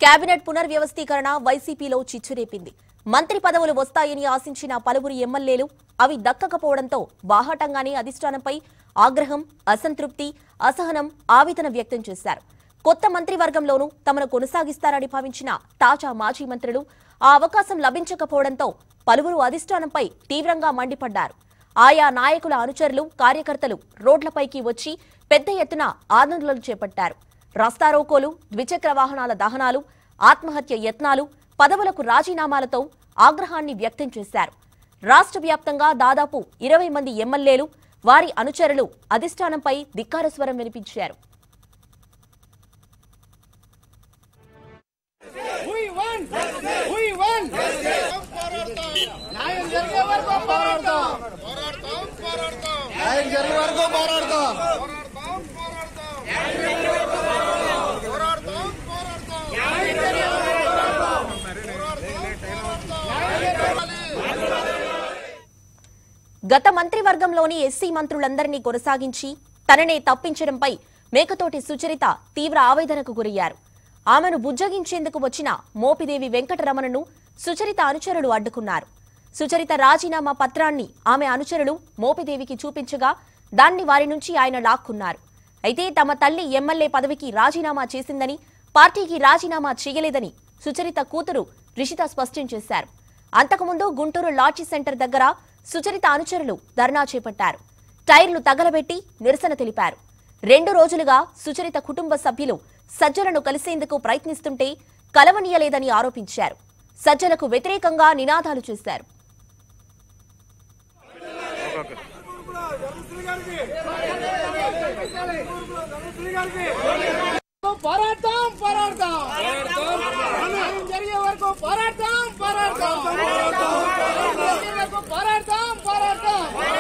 Cabinet పునర్వ్యవస్థీకరణ వైసీపీలో చిచ్చురేపింది మంత్రి పదవులు వస్తాయని ఆశించిన పలువురు ఎమ్మెల్యేలు అవి దక్కకపోవడంతో బాహాటంగానే అధిష్టానంపై ఆగ్రహం అసంతృప్తి అసహనం ఆవేదన వ్యక్తం చేశారు కొత్త మంత్రివర్గంలోనూ తమను కొనసాగిస్తారని భావించిన తాజా మాజీ మంత్రులు ఆ అవకాశం లభించకపోవడంతో పలువురు అధిష్టానంపై తీవ్రంగా మండిపడ్డారు ఆయా నాయకుల అనుచరులు కార్యకర్తలు రోడ్లపైకి వచ్చి పెద్ద ఎత్తున ఆందోళనలు చేపట్టారు రాస్తారోకోలు ద్విచక్ర వాహనాల దహనాలు ఆత్మహత్య యత్నాలు పదవులకు రాజీనామాలతో ఆగ్రహాన్ని వ్యక్తం చేశారు రాష్ట్ర వ్యాప్తంగా దాదాపు ఇరవై మంది ఎమ్మెల్యేలు వారి అనుచరులు అధిష్టానంపై ధిక్కార స్వరం వినిపించారు We won! We won! న్యాయం జరిగే వరకు పోరాడతాం న్యాయం జరిగే వరకు పోరాడతాం గత మంత్రివర్గంలోని ఎస్సీ మంత్రులందరినీ కొనసాగించి తననే తప్పించడంపై మేకతోటి సుచరిత తీవ్ర ఆవేదనకు గురయ్యారు ఆమెను బుజ్జగించేందుకు వచ్చిన మోపిదేవి వెంకటరమణను సుచరిత అనుచరులు అడ్డుకున్నారు సుచరిత రాజీనామా పత్రాన్ని ఆమె అనుచరులు మోపిదేవికి చూపించగా దాన్ని వారి నుంచి ఆయన లాక్కున్నారు అయితే తమ తల్లి ఎమ్మెల్యే పదవికి రాజీనామా చేసిందని పార్టీకి రాజీనామా చేయలేదని సుచరిత కూతురు రిషిత స్పష్టం చేశారు అంతకుముందు గుంటూరు లాడ్జి సెంటర్ దగ్గర సుచరిత అనుచరులు ధర్నా చేపట్టారు టైర్లు తగలబెట్టి నిరసన తెలిపారు రెండు రోజులుగా సుచరిత కుటుంబ సభ్యులు సజ్జలను కలిసేందుకు ప్రయత్నిస్తుంటే కలవనీయలేదని ఆరోపించారు సజ్జలకు వ్యతిరేకంగా నినాదాలు చేశారు పోరాడతాం పోరాడతాం న్యాయం జరిగే వరకు పోరాడతాం పోరాడతాం న్యాయం జరిగే వరకు పోరాడతాం పోరాడతాం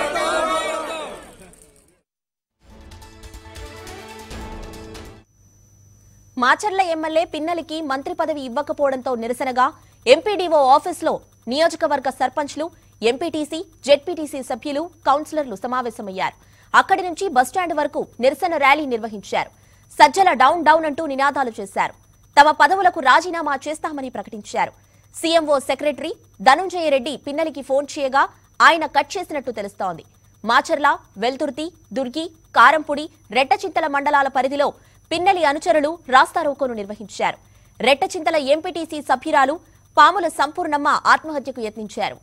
మాచర్ల ఎమ్మెల్యే పిన్నలికి మంత్రి పదవి ఇవ్వకపోవడంతో నిరసనగా ఎంపీడీఓ ఆఫీసులో నియోజకవర్గ సర్పంచ్లు ఎంపీటీసీ జెడ్పీటీసీ సభ్యులు కౌన్సిలర్లు సమావేశమయ్యారు అక్కడి నుంచి బస్టాండ్ వరకు నిరసన ర్యాలీ నిర్వహించారు సజ్జల డౌన్ డౌన్ అంటూ నినాదాలు చేశారు తమ పదవులకు రాజీనామా చేస్తామని ప్రకటించారు సీఎంఓ సెక్రటరీ ధనుంజయ రెడ్డి పిన్నలికి ఫోన్ చేయగా ఆయన కట్ చేసినట్టు తెలుస్తోంది మాచర్ల వెల్తుర్తి దుర్గి కారంపూడి రెట్టచింతల మండలాల పరిధిలో పిన్నెలి అనుచరులు రాస్తారోకోను నిర్వహించారు రెట్టచింతల ఎంపీటీసీ సభ్యురాలు పాముల సంపూర్ణమ్మ ఆత్మహత్యకు యత్నించారు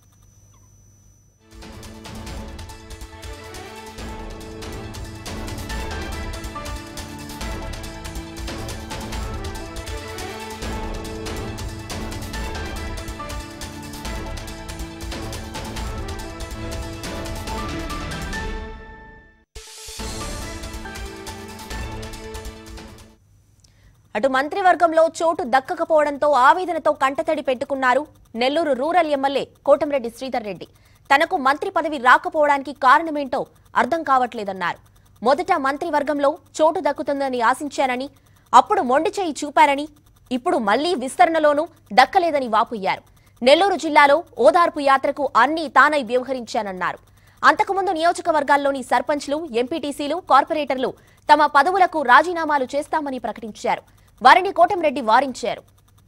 అటు మంత్రివర్గంలో చోటు దక్కకపోవడంతో ఆవేదనతో కంటతడి పెట్టుకున్నారు నెల్లూరు రూరల్ ఎమ్మెల్యే కోటంరెడ్డి శ్రీధర్ రెడ్డి తనకు మంత్రి పదవి రాకపోవడానికి కారణమేంటో అర్థం కావట్లేదన్నారు మొదట మంత్రివర్గంలో చోటు దక్కుతుందని ఆశించానని అప్పుడు మొండి చేయి చూపారని ఇప్పుడు మళ్లీ విస్తరణలోనూ దక్కలేదని వాపోయారు నెల్లూరు జిల్లాలో ఓదార్పు యాత్రకు అన్నీ తానై వ్యవహరించానన్నారు అంతకుముందు నియోజకవర్గాల్లోని సర్పంచ్లు ఎంపీటీసీలు కార్పొరేటర్లు తమ పదవులకు రాజీనామాలు చేస్తామని ప్రకటించారు వారిని కోటంరెడ్డి వారించారు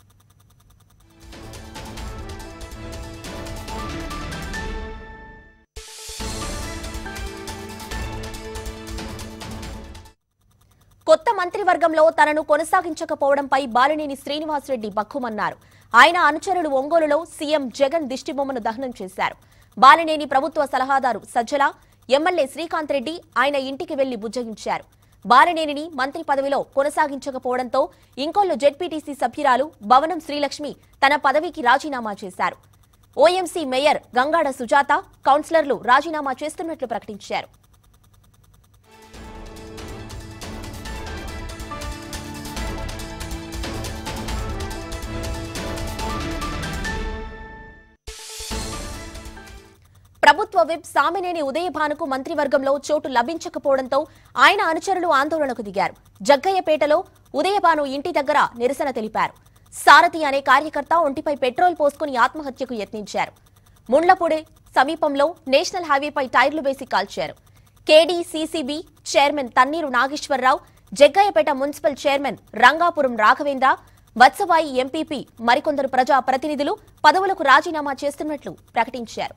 కొత్త మంత్రివర్గంలో తనను కొనసాగించకపోవడంపై బాలినేని శ్రీనివాసరెడ్డి బక్కుమన్నారు ఆయన అనుచరులు ఒంగోలులో సీఎం జగన్ దిష్టిబొమ్మను దహనం చేశారు బాలినేని ప్రభుత్వ సలహాదారు సజ్జల ఎమ్మెల్యే శ్రీకాంత్ రెడ్డి ఆయన ఇంటికి వెళ్లి బుజ్జగించారు బాలినేనిని మంత్రి పదవిలో కొనసాగించకపోవడంతో ఇంకొల్లు జెడ్పీటీసీ సభ్యురాలు భవనం శ్రీలక్ష్మి తన పదవికి రాజీనామా చేశారు ఓఎంసీ మేయర్ గంగాడ సుజాత కౌన్సిలర్లు రాజీనామా చేస్తున్నట్లు ప్రకటించారు ప్రభుత్వ విప్ సామినేని ఉదయభానుకు మంత్రివర్గంలో చోటు లభించకపోవడంతో ఆయన అనుచరులు ఆందోళనకు దిగారు జగ్గయ్యపేటలో ఉదయభాను ఇంటి దగ్గర నిరసన తెలిపారు సారథి అనే కార్యకర్త ఒంటిపై పెట్రోల్ పోసుకుని ఆత్మహత్యకు యత్నించారు ముండ్లపూడి సమీపంలో నేషనల్ హైవేపై టైర్లు వేసి కాల్చారు KD CCB chairman Tanneeru Nageswara Rao Jaggayyapeta municipal chairman Rangapuram Raghavendra Vatsavayi MPP మరికొందరు ప్రజా ప్రతినిధులు పదవులకు రాజీనామా చేస్తున్నట్లు ప్రకటించారు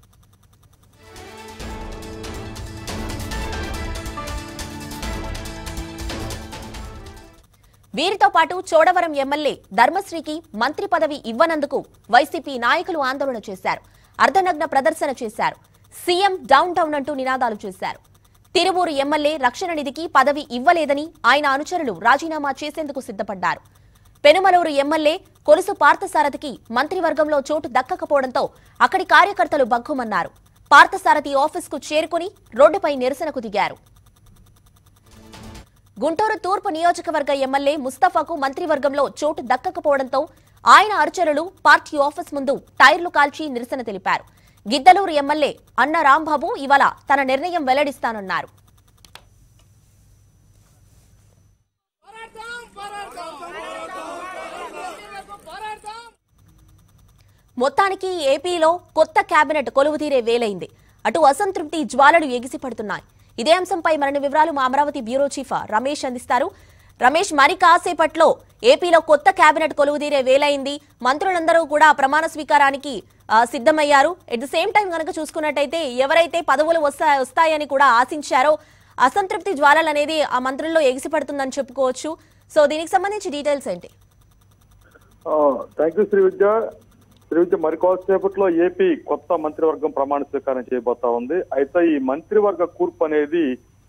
వీరితో పాటు చోడవరం ఎమ్మెల్యే ధర్మశ్రీకి మంత్రి పదవి ఇవ్వనందుకు వైసీపీ నాయకులు ఆందోళన చేశారు అర్ధనగ్న ప్రదర్శన చేశారు సీఎం డౌన్ డౌన్ అంటూ నినాదాలు చేశారు తిరువూరు ఎమ్మెల్యే రక్షణ నిధికి పదవి ఇవ్వలేదని ఆయన అనుచరులు రాజీనామా చేసేందుకు సిద్ధపడ్డారు పెనుమలూరు ఎమ్మెల్యే కొలుసు పార్థసారథికి మంత్రివర్గంలో చోటు దక్కకపోవడంతో అక్కడి కార్యకర్తలు బగ్గుమన్నారు పార్థసారథి ఆఫీస్కు చేరుకుని రోడ్డుపై నిరసనకు దిగారు గుంటూరు తూర్పు నియోజకవర్గ ఎమ్మెల్యే ముస్తఫాకు మంత్రివర్గంలో చోటు దక్కకపోవడంతో ఆయన అనుచరులు పార్టీ ఆఫీస్ ముందు టైర్లు కాల్చి నిరసన తెలిపారు గిద్దలూరు ఎమ్మెల్యే అన్న రాంబాబు ఇవాళ తన నిర్ణయం వెల్లడిస్తానన్నారు పోరాడతాం పోరాడతాం ఎమ్మెల్యేలకు పోరాడతాం మొత్తానికి ఏపీలో కొత్త కేబినెట్ కొలువుతీరే వేలైంది అటు అసంతృప్తి జ్వాలలు ఎగిసిపడుతున్నాయి ఇదే అంశంపై మరిన్ని వివరాలు మా అమరావతి బ్యూరో చీఫ్ రమేష్ అందిస్తారు రమేష్ మరి కాసేపట్లో ఏపీలో కొత్త కేబినెట్ కొలువుతీరే వేలైంది మంత్రులందరూ కూడా ప్రమాణ స్వీకారానికి ఆ, సిద్ధమయ్యారు ఎట్ ద సేమ్ టైం కనుక చూసుకున్నట్టయితే ఎవరైతే పదవులు వస్తా వస్తాయని కూడా ఆశించారో అసంతృప్తి జ్వాలలు అనేది ఆ మంత్రుల్లో ఎగిసిపడుతుందని చెప్పుకోవచ్చు సో దీనికి సంబంధించి డీటెయిల్స్ ఏంటి థ్యాంక్ యూ శ్రీ విద్య శ్రీ విద్య మరి కొద్దిసేపట్లో ఏపీ కొత్త మంత్రివర్గం ప్రమాణ స్వీకారం చేయబోతా ఉంది అయితే ఈ మంత్రివర్గ కూర్పు అనేది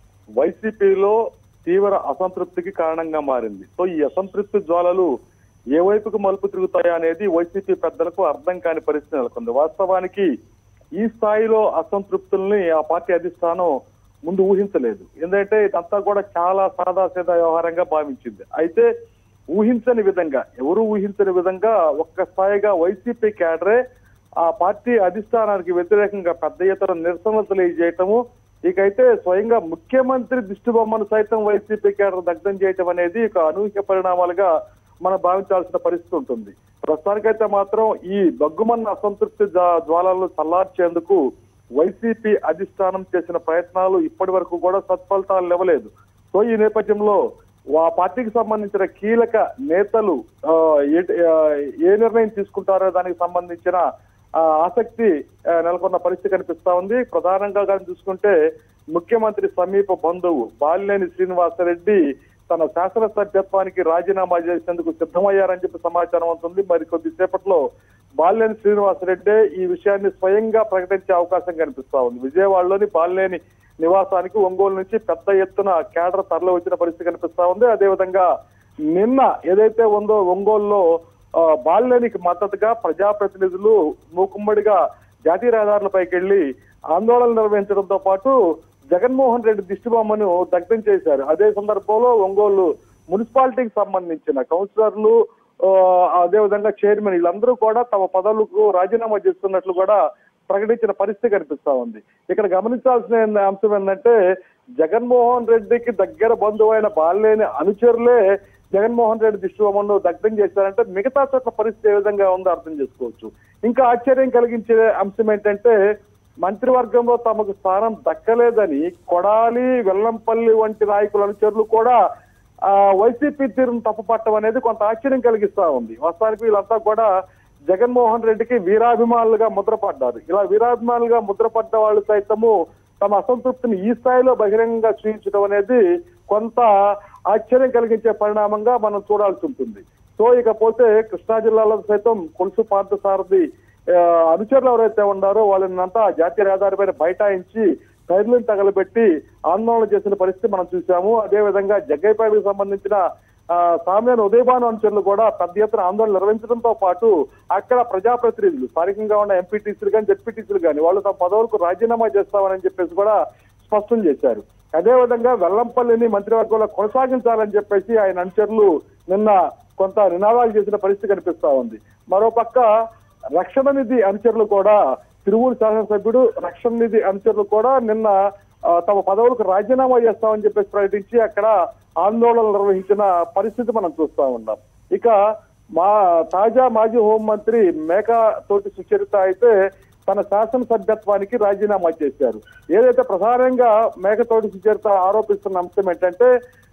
వైసీపీలో తీవ్ర అసంతృప్తికి కారణంగా మారింది సో ఈ అసంతృప్తి జ్వాలలు ఏ వైపుకు మలుపు తిరుగుతాయా అనేది వైసీపీ పెద్దలకు అర్థం కాని పరిస్థితి నెలకొంది వాస్తవానికి ఈ స్థాయిలో అసంతృప్తుల్ని ఆ పార్టీ అధిష్టానం ముందు ఊహించలేదు ఎందుకంటే ఇదంతా కూడా చాలా సాదాసీదా వ్యవహారంగా భావించింది అయితే ఊహించని విధంగా ఎవరు ఊహించని విధంగా ఒక్క స్థాయిగా వైసీపీ క్యాడరే ఆ పార్టీ అధిష్టానానికి వ్యతిరేకంగా పెద్ద ఎత్తున నిరసనలు తెలియజేయటము ఇకైతే స్వయంగా ముఖ్యమంత్రి దిష్టి బొమ్మను సైతం వైసీపీ కేడర్ దగ్ధం చేయటం అనేది ఒక అనూహ్య పరిణామాలుగా మనం భావించాల్సిన పరిస్థితి ఉంటుంది ప్రస్తుతానికైతే మాత్రం ఈ దగ్గుమన్న అసంతృప్తి జ్వా- జ్వాలలను చల్లార్చేందుకు వైసీపీ అధిష్టానం చేసిన ప్రయత్నాలు ఇప్పటి వరకు కూడా సత్ఫలితాలు ఇవ్వలేదు సో ఈ నేపథ్యంలో ఆ పార్టీకి సంబంధించిన కీలక నేతలు ఆ, ఏ- ఆ, ఏ నిర్ణయం తీసుకుంటారో దానికి సంబంధించిన ఆ, ఆసక్తి ఆ, నెలకొన్న పరిస్థితి కనిపిస్తా ఉంది ప్రధానంగా కానీ చూసుకుంటే ముఖ్యమంత్రి సమీప బంధువు బాలినేని శ్రీనివాసరెడ్డి తన శాసనసభ్యత్వానికి రాజీనామా చేసేందుకు సిద్ధమయ్యారని చెప్పి సమాచారం అవుతుంది మరి కొద్దిసేపట్లో బాలినేని శ్రీనివాసరెడ్డి ఈ విషయాన్ని స్వయంగా ప్రకటించే అవకాశం కనిపిస్తా ఉంది విజయవాడలోని బాలినేని నివాసానికి ఒంగోలు నుంచి పెద్ద ఎత్తున కేడర్ తరలి వచ్చిన పరిస్థితి కనిపిస్తా ఉంది అదేవిధంగా నిన్న ఏదైతే ఉందో ఒంగోలులో ఆ, బాలినేనికి మద్దతుగా ప్రజాప్రతినిధులు మూకుమ్మడిగా జాతీయ రహదారులపైకి వెళ్లి ఆందోళన నిర్వహించడంతో పాటు జగన్మోహన్ రెడ్డి దిష్టిబొమ్మను దగ్ధం చేశారు అదే సందర్భంలో ఒంగోలు మున్సిపాలిటీకి సంబంధించిన కౌన్సిలర్లు ఆ, అదేవిధంగా చైర్మన్ వీళ్ళందరూ కూడా తమ పదవులకు రాజీనామా చేస్తున్నట్లు కూడా ప్రకటించిన పరిస్థితి కనిపిస్తా ఉంది ఇక్కడ గమనించాల్సిన ఏంద- అంశం ఏంటంటే జగన్మోహన్ రెడ్డికి దగ్గర బంధువు అయిన బాలేని అనుచరులే జగన్మోహన్ రెడ్డి దిష్టిబొమ్మను దగ్ధం చేశారంటే మిగతా చోట్ల పరిస్థితి ఏ విధంగా ఉందో అర్థం చేసుకోవచ్చు ఇంకా ఆశ్చర్యం కలిగించే అంశం ఏంటంటే మంత్రివర్గంలో తమకు స్థానం దక్కలేదని కొడాలి వెల్లంపల్లి వంటి నాయకుల అనుచరులు కూడా ఆ వైసీపీ తీరును తప్పుపట్టడం అనేది కొంత ఆశ్చర్యం కలిగిస్తా ఉంది వాస్తవానికి వీళ్ళంతా కూడా జగన్మోహన్ రెడ్డికి వీరాభిమానులుగా ముద్రపడ్డారు ఇలా వీరాభిమానులుగా ముద్రపడ్డ వాళ్ళు సైతము తమ అసంతృప్తిని ఈ స్థాయిలో బహిరంగంగా చూపించడం అనేది కొంత ఆశ్చర్యం కలిగించే పరిణామంగా మనం చూడాల్సి ఉంటుంది సో ఇకపోతే కృష్ణా జిల్లాలో సైతం కొలుసు పార్థసారథి ఆ, అనుచరులు ఎవరైతే ఉన్నారో వాళ్ళని అంతా జాతీయ రహదారి పైన బైఠాయించి టైర్లను తగలబెట్టి ఆందోళన చేసిన పరిస్థితి మనం చూసాము అదే విధంగా జగ్గైపేటకు సంబంధించిన ఆ, సామ్యాన్ ఉదయభాను అనుచరులు కూడా పెద్ద ఎత్తున ఆందోళన నిర్వహించడంతో పాటు అక్కడ ప్రజాప్రతినిధులు స్థానికంగా ఉన్న ఎంపీటీసీలు కానీ జెడ్పీటీసీలు కానీ వాళ్ళు తమ పదవులకు రాజీనామా చేస్తామని చెప్పేసి కూడా స్పష్టం చేశారు అదేవిధంగా వెల్లంపల్లిని మంత్రివర్గంలో కొనసాగించాలని చెప్పేసి ఆయన అనుచరులు నిన్న కొంత నినాదాలు చేసిన పరిస్థితి కనిపిస్తా ఉంది మరోపక్క రక్షణ నిధి అనుచరులు కూడా తిరువూరు శాసనసభ్యుడు రక్షణ నిధి అనుచరులు కూడా నిన్న ఆ, తమ పదవులకు రాజీనామా చేస్తామని చెప్పేసి ప్రకటించి అక్కడ ఆందోళన నిర్వహించిన పరిస్థితి మనం చూస్తా ఉన్నాం ఇక మా తాజా మాజీ హోంమంత్రి మేకా తోటి సుచరిత అయితే తన శాసనసభ్యత్వానికి రాజీనామా చేశారు ఏదైతే ప్రధానంగా మేకతోటి సుచరిత ఆరోపిస్తున్న అంశం ఏంటంటే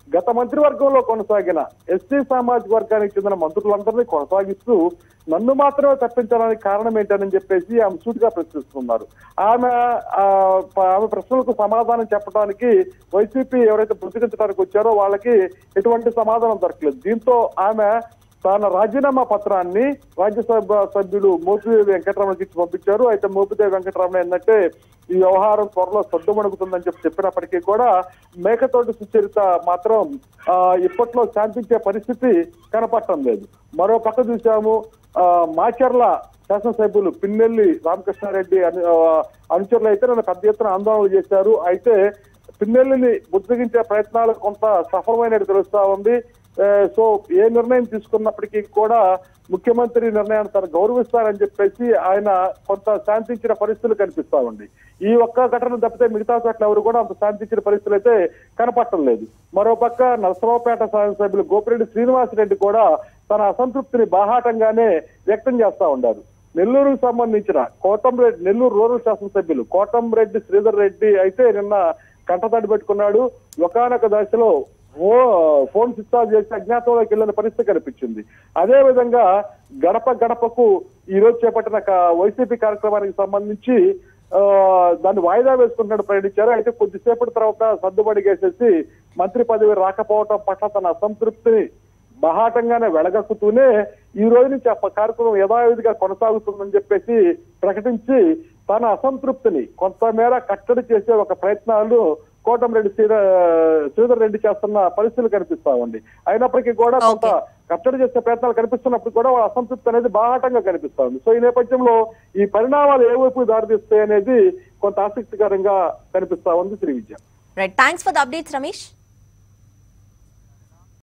గత మంత్రివర్గంలో కొనసాగిన ఎస్టీ సామాజిక వర్గానికి చెందిన మంత్రులందరినీ కొనసాగిస్తూ నన్ను మాత్రమే తప్పించడానికి కారణం ఏంటని చెప్పేసి ఆమె సూటిగా ప్రశ్నిస్తున్నారు ఆమె ఆ, ప- ఆమె ప్రశ్నలకు సమాధానం చెప్పడానికి వైసీపీ ఎవరైతే బుద్ధిగించడానికి వచ్చారో వాళ్ళకి ఎటువంటి సమాధానం దొరకలేదు దీంతో ఆమె తన రాజీనామా పత్రాన్ని రాజ్యసభ సభ్యుడు మోపిదేవి వెంకటరమణకి ఇచ్చి పంపించారు అయితే మోపిదేవి వెంకటరమణ ఏంటంటే ఈ వ్యవహారం త్వరలో సద్దుమణుగుతుందని చెప్పి చెప్పినప్పటికీ కూడా మేకతోటి సుచరిత మాత్రం ఆ, ఇప్పట్లో శాంతించే పరిస్థితి కనపడటం లేదు మరో పక్క చూసాము ఆ, మాచర్ల శాసనసభ్యులు పిన్నెల్లి రామకృష్ణారెడ్డి అను ఆ, అనుచరులు అయితే నన్ను పెద్ద ఎత్తున ఆందోళనలు చేశారు అయితే పిన్నెల్లిని బుద్ధగించే ప్రయత్నాలు కొంత సఫలమైనట్టు తెలుస్తా ఉంది ఏ, సో ఏ నిర్ణయం తీసుకున్నప్పటికీ కూడా ముఖ్యమంత్రి నిర్ణయాన్ని తను గౌరవిస్తారని చెప్పేసి ఆయన కొంత శాంతించిన పరిస్థితులు కనిపిస్తా ఉంది ఈ ఒక్క ఘటన తప్పితే మిగతా చోట్ల ఎవరు కూడా అంత శాంతించిన పరిస్థితులు అయితే కనపడటం లేదు మరోపక్క నరసరావుపేట శాసనసభ్యులు గోపిరెడ్డి శ్రీనివాసరెడ్డి కూడా తన అసంతృప్తిని బాహాటంగానే వ్యక్తం చేస్తా ఉన్నారు నెల్లూరుకు సంబంధించిన కోటంరెడ్డి నెల్లూరు రూరల్ శాసనసభ్యులు కోటంరెడ్డి శ్రీధర్ రెడ్డి అయితే నిన్న కంటతడి పెట్టుకున్నాడు ఒకనొక దశలో ఓ ఫోన్ స్విచ్ ఆఫ్ చేసి అజ్ఞాతంలోకి వెళ్ళిన పరిస్థితి కనిపించింది అదే విధంగా గడప గడపకు ఈ రోజు చేపట్టిన క- వైసీపీ కార్యక్రమానికి సంబంధించి ఆ, దాన్ని వాయిదా వేసుకుంటున్నట్టు ప్రకటించారు అయితే కొద్దిసేపటి తర్వాత సర్దుబడిగేసేసి మంత్రి పదవి రాకపోవటం పట్ల తన అసంతృప్తిని బహాటంగానే వెలగక్కుతూనే ఈ రోజు నుంచి ఆ కార్యక్రమం యథావిధిగా కొనసాగుతుందని చెప్పేసి ప్రకటించి తన అసంతృప్తిని కొంతమేర కట్టడి చేసే ఒక ప్రయత్నాలు కోటంరెడ్డి శ్రీధ శ్రీధర్ రెడ్డి చేస్తున్న పరిస్థితులు కనిపిస్తా ఉంది అయినప్పటికీ కూడా కొంత కట్టడి చేసే ప్రయత్నాలు కనిపిస్తున్నప్పుడు కూడా వాళ్ళ అసంతృప్తి అనేది బాహాటంగా కనిపిస్తా ఉంది సో ఈ నేపథ్యంలో ఈ పరిణామాలు ఏ వైపు దారితీస్తాయి అనేది కొంత ఆసక్తికరంగా కనిపిస్తా ఉంది Sri Vidya right thanks for the updates Ramesh